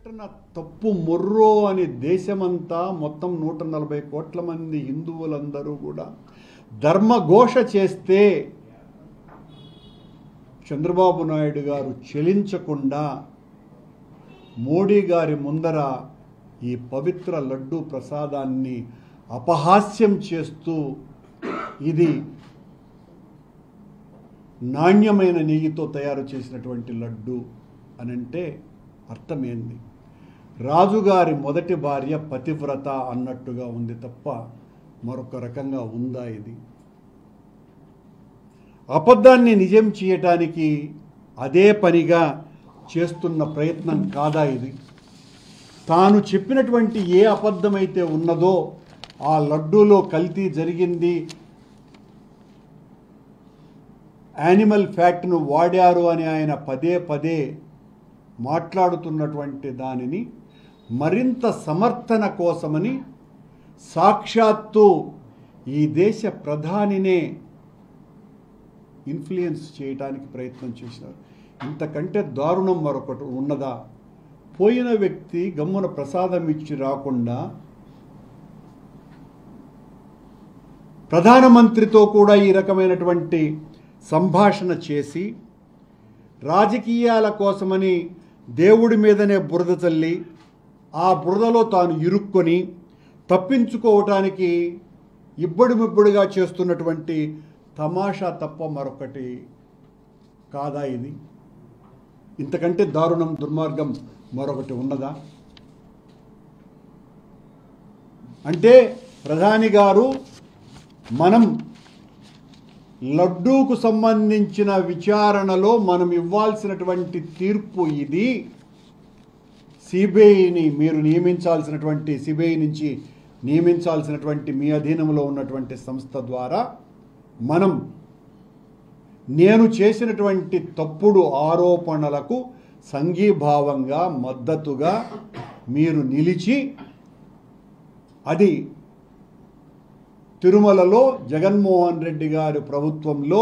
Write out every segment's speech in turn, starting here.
సంఘటన తప్పు మొర్రో అని దేశమంతా మొత్తం నూట నలభై కోట్ల మంది హిందువులందరూ కూడా ధర్మఘోష చేస్తే చంద్రబాబు నాయుడు గారు చెలించకుండా మోడీ గారి ముందర ఈ పవిత్ర లడ్డు ప్రసాదాన్ని అపహాస్యం చేస్తూ ఇది నాణ్యమైన నెయ్యితో తయారు చేసినటువంటి లడ్డు అని అంటే అర్థమేంది రాజుగారి మొదటి భార్య పతివ్రత అన్నట్టుగా ఉంది తప్ప మరొక రకంగా ఉందా ఇది అబద్ధాన్ని నిజం చేయటానికి అదే పనిగా చేస్తున్న ప్రయత్నం కాదా ఇది తాను చెప్పినటువంటి ఏ అబద్ధమైతే ఉన్నదో ఆ లడ్డూలో కల్తీ జరిగింది యానిమల్ ఫ్యాక్ట్ను వాడారు అని ఆయన పదే పదే మాట్లాడుతున్నటువంటి దానిని మరింత సమర్థన కోసమని సాక్షాత్తు ఈ దేశ ప్రధానినే ఇన్ఫ్లుయెన్స్ చేయడానికి ప్రయత్నం చేసినారు ఇంతకంటే దారుణం మరొకటి ఉన్నదా పోయిన వ్యక్తి గమ్మున ప్రసాదం ఇచ్చి రాకుండా ప్రధానమంత్రితో కూడా ఈ రకమైనటువంటి సంభాషణ చేసి రాజకీయాల కోసమని దేవుడి మీదనే బురద చల్లి ఆ బురదలో తాను ఇరుక్కొని తప్పించుకోవటానికి ఇబ్బడిమిబ్బడిగా చేస్తున్నటువంటి తమాషా తప్ప మరొకటి కాదా ఇది ఇంతకంటే దారుణం దుర్మార్గం మరొకటి ఉన్నదా అంటే ప్రధాని గారు మనం లడ్డూకు సంబంధించిన విచారణలో మనం ఇవ్వాల్సినటువంటి తీర్పు ఇది సిబిఐని మీరు నియమించాల్సినటువంటి సిబిఐ నుంచి నియమించాల్సినటువంటి మీ అధీనంలో ఉన్నటువంటి సంస్థ ద్వారా మనం నేను చేసినటువంటి తప్పుడు ఆరోపణలకు సంఘీభావంగా మద్దతుగా మీరు నిలిచి అది తిరుమలలో జగన్మోహన్ రెడ్డి గారి ప్రభుత్వంలో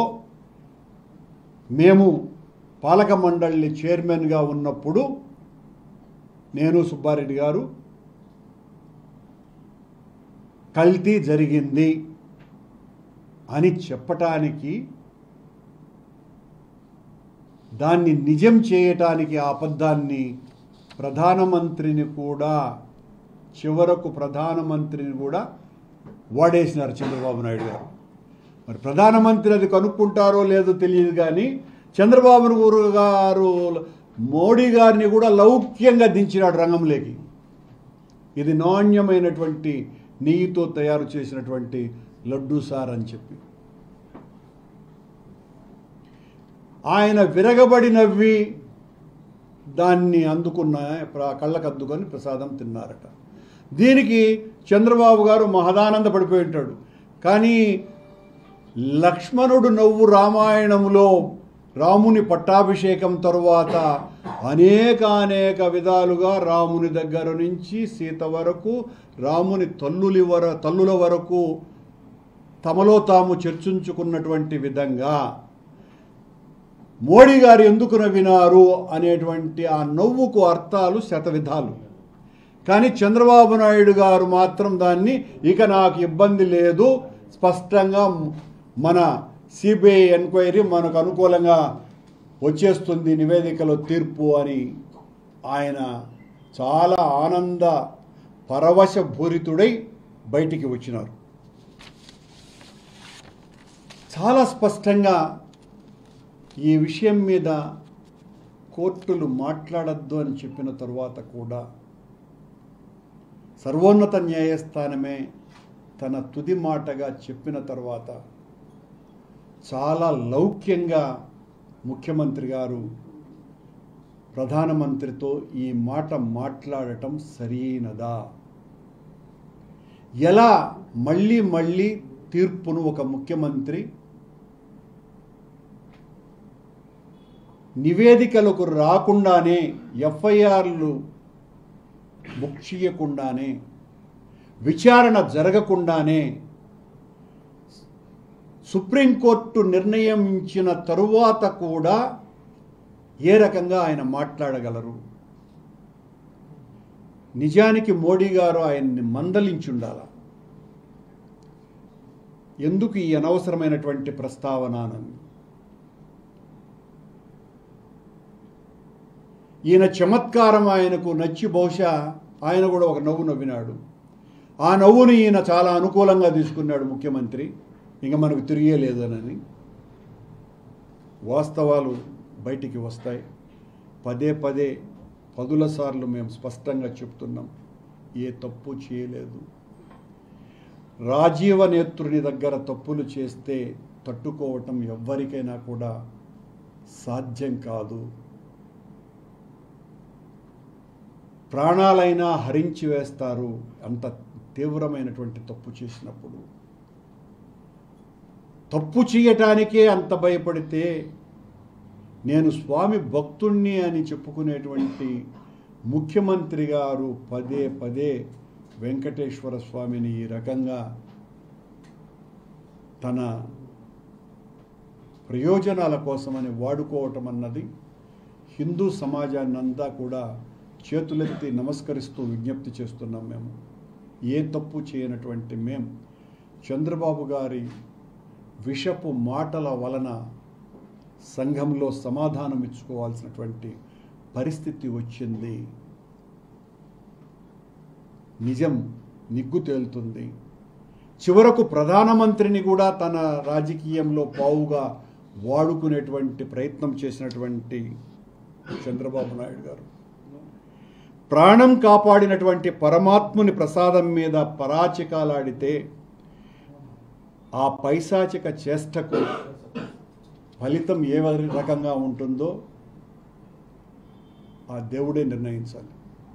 మేము పాలక మండలి చైర్మన్గా ఉన్నప్పుడు నేను సుబ్బారెడ్డి గారు కల్తీ జరిగింది అని చెప్పటానికి దాన్ని నిజం చేయటానికి ఆ అబద్ధాన్ని ప్రధానమంత్రిని కూడా చివరకు ప్రధానమంత్రిని కూడా వాడేసినారు చంద్రబాబు నాయుడు గారు మరి ప్రధానమంత్రి అది కనుక్కుంటారో లేదో తెలియదు కానీ చంద్రబాబు గురు గారు మోడీ గారిని కూడా లౌక్యంగా దించినాడు రంగంలోకి ఇది నాణ్యమైనటువంటి నెయ్యితో తయారు చేసినటువంటి లడ్డూ సార్ అని చెప్పి ఆయన విరగబడి నవ్వి దాన్ని అందుకున్న ప్ర- కళ్ళకు అద్దుకొని ప్రసాదం తిన్నారట దీనికి చంద్రబాబు గారు మహదానంద పడిపోయి ఉంటాడు కానీ లక్ష్మణుడు నవ్వు రామాయణంలో రాముని పట్టాభిషేకం తరువాత అనేక అనేక విధాలుగా రాముని దగ్గర నుంచి సీత వరకు రాముని తల్లులి వర తల్లుల వరకు తమలో తాము చర్చించుకున్నటువంటి విధంగా మోడీ గారు ఎందుకు నవ్వినారు అనేటువంటి ఆ నవ్వుకు అర్థాలు శతవిధాలు కానీ చంద్రబాబు నాయుడు గారు మాత్రం దాన్ని ఇక నాకు ఇబ్బంది లేదు స్పష్టంగా మన సిబిఐ ఎంక్వైరీ మనకు అనుకూలంగా వచ్చేస్తుంది నివేదికలో తీర్పు అని ఆయన చాలా ఆనంద పరవశభూరితుడై బయటికి వచ్చినారు చాలా స్పష్టంగా ఈ విషయం మీద కోర్టులు మాట్లాడద్దు అని చెప్పిన తరువాత కూడా సర్వోన్నత న్యాయస్థానమే తన తుది మాటగా చెప్పిన తర్వాత చాలా లౌక్యంగా ముఖ్యమంత్రి గారు ప్రధానమంత్రితో ఈ మాట మాట్లాడటం సరైనదా ఎలా మళ్ళీ మళ్ళీ తీర్పును ఒక ముఖ్యమంత్రి నివేదికలకు రాకుండానే ఎఫ్ఐఆర్లు బుక్ చేయకుండానే విచారణ జరగకుండానే సుప్రీంకోర్టు నిర్ణయించిన తరువాత కూడా ఏ రకంగా ఆయన మాట్లాడగలరు నిజానికి మోడీ గారు ఆయన్ని మందలించుండాల ఎందుకు ఈ అనవసరమైనటువంటి ప్రస్తావన అని ఈయన చమత్కారం ఆయనకు నచ్చి బహుశా ఆయన కూడా ఒక నవ్వు నవ్వినాడు ఆ నవ్వుని ఈయన చాలా అనుకూలంగా తీసుకున్నాడు ముఖ్యమంత్రి ఇంక మనకు తిరిగేలేదనని వాస్తవాలు బయటికి వస్తాయి పదే పదే పదుల సార్లు మేము స్పష్టంగా చెప్తున్నాం ఏ తప్పు చేయలేదు రాజీవ నేత్రుని దగ్గర తప్పులు చేస్తే తట్టుకోవటం ఎవ్వరికైనా కూడా సాధ్యం కాదు ప్రాణాలైనా హరించి వేస్తారు అంత తీవ్రమైనటువంటి తప్పు చేసినప్పుడు తప్పు చేయటానికే అంత భయపడితే నేను స్వామి భక్తుణ్ణి అని చెప్పుకునేటువంటి ముఖ్యమంత్రి గారు పదే పదే వెంకటేశ్వర స్వామిని ఈ రకంగా తన ప్రయోజనాల కోసమని వాడుకోవటం అన్నది హిందూ సమాజాన్ని అంతా కూడా చేతులెత్తి నమస్కరిస్తూ విజ్ఞప్తి చేస్తున్నాం మేము ఏ తప్పు చేయనటువంటి మేం చంద్రబాబు గారి విషపు మాటల వలన సంఘంలో సమాధానం ఇచ్చుకోవాల్సినటువంటి పరిస్థితి వచ్చింది నిజం నిగ్గు తేలుతుంది చివరకు ప్రధానమంత్రిని కూడా తన రాజకీయంలో పావుగా వాడుకునేటువంటి ప్రయత్నం చేసినటువంటి చంద్రబాబు నాయుడు గారు ప్రాణం కాపాడినటువంటి పరమాత్ముని ప్రసాదం మీద పరాచికాలాడితే ఆ పైశాచిక చేష్టకు ఫలితం ఏ రకంగా ఉంటుందో ఆ దేవుడే నిర్ణయించాలి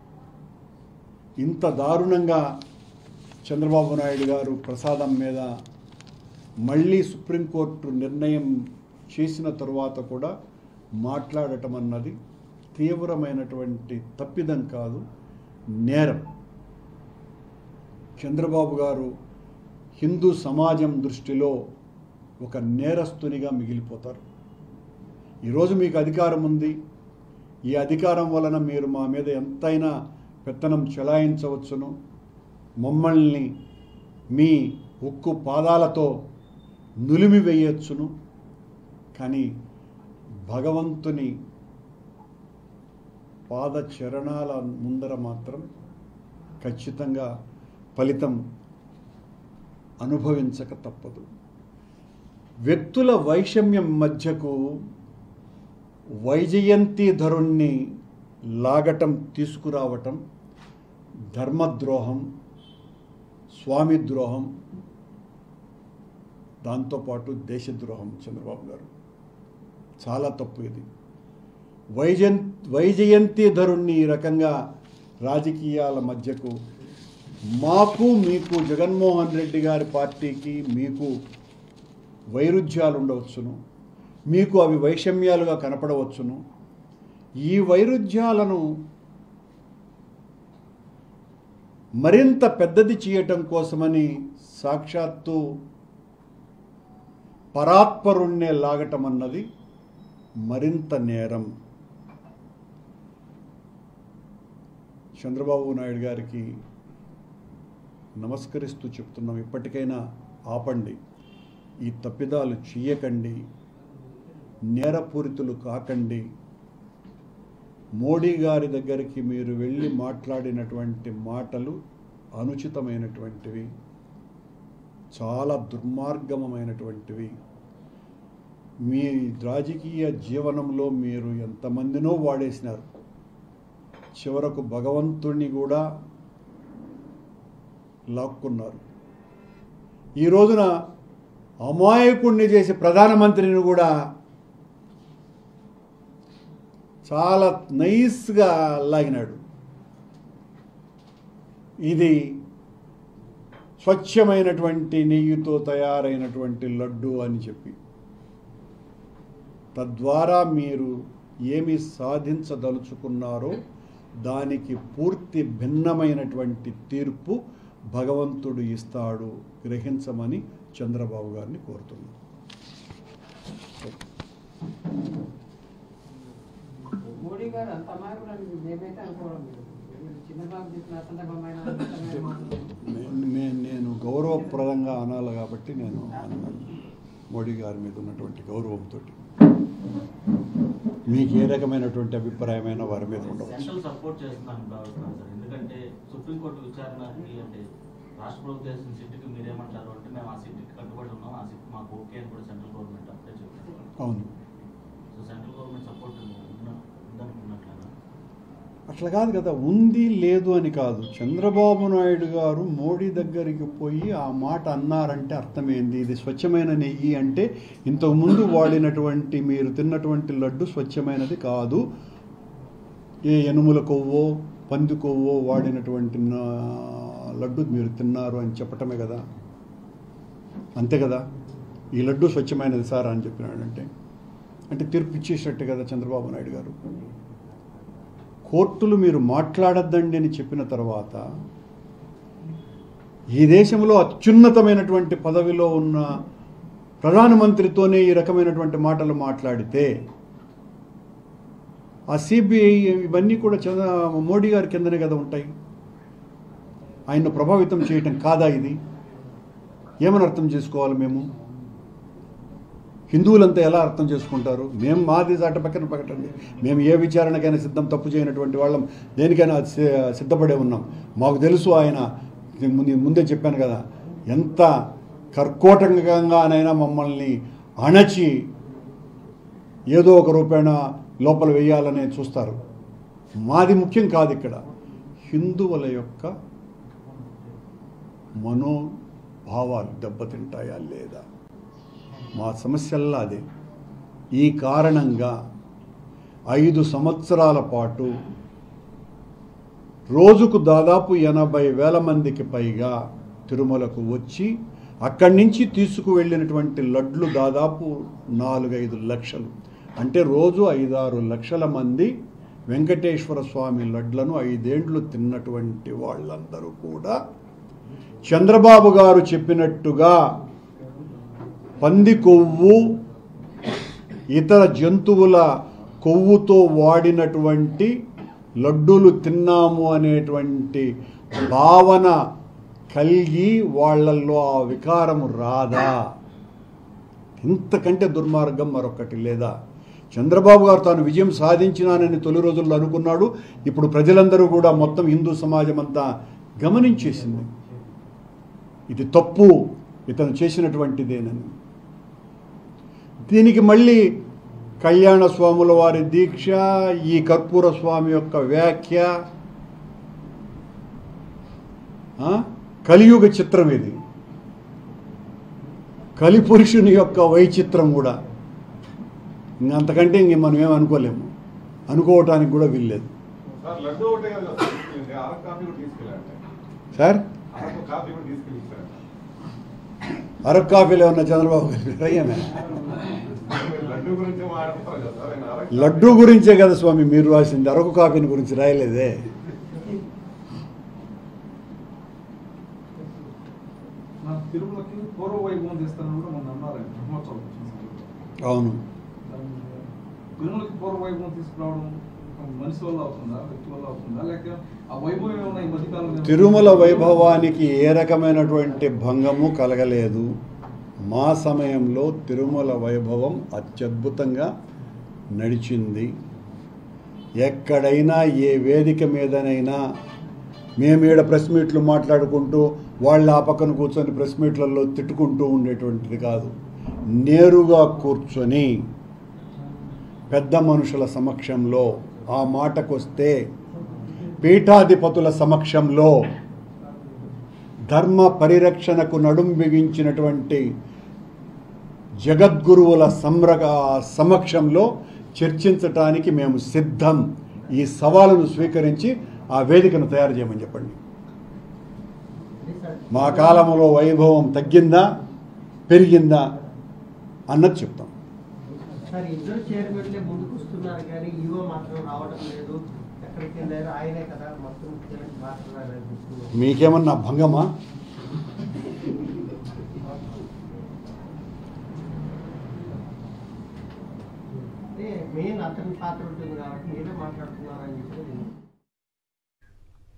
ఇంత దారుణంగా చంద్రబాబు నాయుడు గారు ప్రసాదం మీద మళ్ళీ సుప్రీంకోర్టు నిర్ణయం చేసిన తరువాత కూడా మాట్లాడటం అన్నది తీవ్రమైనటువంటి తప్పిదం కాదు నేరం చంద్రబాబు గారు హిందూ సమాజం దృష్టిలో ఒక నేరస్తునిగా మిగిలిపోతారు ఈరోజు మీకు అధికారం ఉంది ఈ అధికారం వలన మీరు మా మీద ఎంతైనా పెత్తనం చెలాయించవచ్చును మమ్మల్ని మీ ఉక్కు పాదాలతో నులిమి వేయొచ్చును కానీ భగవంతుని పాద చరణాల ముందర మాత్రం ఖచ్చితంగా ఫలితం అనుభవించక తప్పదు వ్యక్తుల వైషమ్యం మధ్యకు వైజయంతిధరుణ్ణి లాగటం తీసుకురావటం ధర్మద్రోహం స్వామి ద్రోహం దాంతోపాటు దేశద్రోహం చంద్రబాబు గారు చాలా తప్పు ఇది వైజయం వైజయంతిధరుణ్ణి ఈ రకంగా రాజకీయాల మధ్యకు మాకు మీకు జగన్మోహన్ రెడ్డి గారి పార్టీకి మీకు వైరుధ్యాలు ఉండవచ్చును మీకు అవి వైషమ్యాలుగా కనపడవచ్చును ఈ వైరుధ్యాలను మరింత పెద్దది చేయటం కోసమని సాక్షాత్తు పరాత్పరుణ్ణే లాగటం అన్నది మరింత నేరం చంద్రబాబు నాయుడు గారికి నమస్కరిస్తూ చెప్తున్నాం ఇప్పటికైనా ఆపండి ఈ తప్పిదాలు చేయకండి నేరపూరితులు కాకండి మోడీ గారి దగ్గరికి మీరు వెళ్ళి మాట్లాడినటువంటి మాటలు అనుచితమైనటువంటివి చాలా దుర్మార్గమైనటువంటివి మీ రాజకీయ జీవనంలో మీరు ఎంతమందినో వాడేసినారు చివరకు భగవంతుణ్ణి కూడా లాక్కున్నారు ఈ రోజున అమాయకుణ్ణి చేసి ప్రధానమంత్రిని కూడా చాలా నైస్గా లాగినాడు ఇది స్వచ్ఛమైనటువంటి నెయ్యితో తయారైనటువంటి లడ్డు అని చెప్పి తద్వారా మీరు ఏమి సాధించదలుచుకున్నారో దానికి పూర్తి భిన్నమైనటువంటి తీర్పు భగవంతుడు ఇస్తాడు గ్రహించమని చంద్రబాబు గారిని కోరుతున్నాను మోడీ గారు అంత అమాయకుడు అని మేమైతే అనుకోవడం లేదు మీరు చిన్నబాబు చెప్పిన సందర్భమైన అద్భుతమైన మాటలు. నే- నే- నేను గౌరవప్రదంగా అనాలి కాబట్టి నేను అన్నాను మోడీ గారి మీద ఉన్నటువంటి గౌరవంతో మీకు ఏ రకమైనటువంటి అభిప్రాయమైన వారి మీద ఉండవచ్చు సెంట్రల్ సపోర్ట్ చేస్తున్నాను భావిస్తున్నాను సార్ ఎందుకంటే సుప్రీంకోర్టు విచారణకి అంటే రాష్ట్ర ప్రభుత్వం చేసిన సిట్కి మీరేమంటారు అంటే మేము ఆ సిట్కి కట్టుబడి ఉన్నాం ఆ సిట్ మాకు ఓకే అని కూడా సెంట్రల్ గవర్నమెంట్ అప్పుడే చెప్పారు అవును సో సెంట్రల్ గవర్నమెంట్ సపోర్ట్ ఉందనుకున్నట్లేనా అట్లా కాదు కదా ఉంది లేదు అని కాదు చంద్రబాబు నాయుడు గారు మోడీ దగ్గరికి పోయి ఆ మాట అన్నారంటే అర్థమైంది ఇది స్వచ్ఛమైన నెయ్యి అంటే ఇంతకుముందు వాడినటువంటి మీరు తిన్నటువంటి లడ్డు స్వచ్ఛమైనది కాదు ఏ ఎనుముల కొవ్వో పంది కొవ్వో వాడినటువంటి నా- లడ్డు మీరు తిన్నారు అని చెప్పటమే కదా అంతే కదా ఈ లడ్డు స్వచ్ఛమైనది సార్ అని చెప్పినాడంటే అంటే తీర్పు ఇచ్చేసినట్టే కదా చంద్రబాబు నాయుడు గారు కోర్టులు మీరు మాట్లాడద్దండి అని చెప్పిన తర్వాత ఈ దేశంలో అత్యున్నతమైనటువంటి పదవిలో ఉన్న ప్రధానమంత్రితోనే ఈ రకమైనటువంటి మాటలు మాట్లాడితే ఆ సిబిఐ ఇవన్నీ కూడా చంద్ర మోడీ గారి కిందనే కదా ఉంటాయి ఆయన్ను ప్రభావితం చేయటం కాదా ఇది ఏమని అర్థం చేసుకోవాలి మేము హిందువులంతా ఎలా అర్థం చేసుకుంటారు మేము మాది అట పక్కన పక్కటండి మేము ఏ విచారణకైనా సిద్ధం తప్పు చేయనటువంటి వాళ్ళం దేనికైనా సి- సిద్ధపడే ఉన్నాం మాకు తెలుసు ఆయన నేను ముందు- ముందే చెప్పాను కదా ఎంత కర్కోటకంగానైనా మమ్మల్ని అణచి ఏదో ఒక రూపేణ లోపల వేయాలని చూస్తారు మాది ముఖ్యం కాదు ఇక్కడ హిందువుల యొక్క మనోభావాలు దెబ్బతింటాయా లేదా మా సమస్యల్లా అదే ఈ కారణంగా ఐదు సంవత్సరాల పాటు రోజుకు దాదాపు ఎనభై వేల మందికి పైగా తిరుమలకు వచ్చి అక్కడి నుంచి తీసుకువెళ్ళినటువంటి లడ్లు దాదాపు నాలుగైదు లక్షలు అంటే రోజు ఐదారు లక్షల మంది వెంకటేశ్వర స్వామి లడ్లను ఐదేండ్లు తిన్నటువంటి వాళ్ళందరూ కూడా చంద్రబాబు గారు చెప్పినట్టుగా పంది కొవ్వు ఇతర జంతువుల కొవ్వుతో వాడినటువంటి లడ్డూలు తిన్నాము అనేటువంటి భావన కలిగి వాళ్ళల్లో ఆ వికారం రాదా ఇంతకంటే దుర్మార్గం మరొకటి లేదా చంద్రబాబు గారు తాను విజయం సాధించినానని తొలి రోజుల్లో అనుకున్నాడు ఇప్పుడు ప్రజలందరూ కూడా మొత్తం హిందూ సమాజం అంతా గమనించేసింది ఇది తప్పు ఇతను చేసినటువంటిదేనని దీనికి మళ్ళీ కళ్యాణ స్వాముల వారి దీక్ష ఈ కర్పూర స్వామి యొక్క వ్యాఖ్య ఆ? కలియుగ చిత్రం ఇది కలిపురుషుని యొక్క వైచిత్రం కూడా ఇంక అంతకంటే ఇంక మనం ఏం అనుకోలేము అనుకోవటానికి కూడా వీల్లేదు సార్ లడ్డు ఒకటే కదా సార్ తీసుకెళ్ళింది అరకు కాఫీ కూడా తీసుకెళ్ళారంటే సార్ అరకు కాఫీ కూడా తీసుకెళ్ళి సార్ అరకు కాఫీలో ఉన్న చంద్రబాబు గారు అయ్యామే లడ్డు గురించి మాట్లాడతారు కదా సార్ ఆయన అరకు లడ్డు గురించే కదా స్వామి మీరు రాసింది అరకు కాఫీని గురించి రాయలేదే నా తిరుమలకి పూర్వ వైభవం తెస్తానని కూడా మొన్న అన్నారండి బ్రహ్మోత్సవం వచ్చిన సందర్భంగా. అవును దాన్ని తిరుమలకి పూర్వ వైభవం తీసుకురావడం మనిషి వల్ల అవుతుందా వ్యక్తి వల్ల అవుతుందా లేక ఆ వైభవం ఏమన్నా ఈ మధ్యకాలంలో తిరుమల వైభవానికి ఏ రకమైనటువంటి భంగము కలగలేదు మా సమయంలో తిరుమల వైభవం అత్యద్భుతంగా నడిచింది ఎక్కడైనా ఏ వేదిక మీదనైనా మేము ఈడ ప్రెస్ మీట్లు మాట్లాడుకుంటూ వాళ్ళు ఆ పక్కన కూర్చొని ప్రెస్ మీట్లలో తిట్టుకుంటూ ఉండేటువంటిది కాదు నేరుగా కూర్చొని పెద్ద మనుషుల సమక్షంలో ఆ మాటకొస్తే పీఠాధిపతుల సమక్షంలో ధర్మ పరిరక్షణకు నడుం బిగించినటువంటి జగద్గురువుల సమ్రగ సమక్షంలో చర్చించటానికి మేము సిద్ధం ఈ సవాలును స్వీకరించి ఆ వేదికను తయారు చేయమని చెప్పండి మా కాలంలో వైభవం తగ్గిందా పెరిగిందా అన్నది చెప్తాం సార్ ఇద్దరు చైర్మన్లే ముందుకు వస్తున్నారు కానీ ఈవో మాత్రం రావడం లేదు ఎక్కడికి వెళ్ళారు ఆయనే కదా మొత్తం ముఖ్యమంత్రి మాట్లాడారు మీకేమన్నా భంగమా అంటే మెయిన్ అతని పాత్ర ఉంటుంది కాబట్టి మీరే మాట్లాడుతున్నారని చెప్పి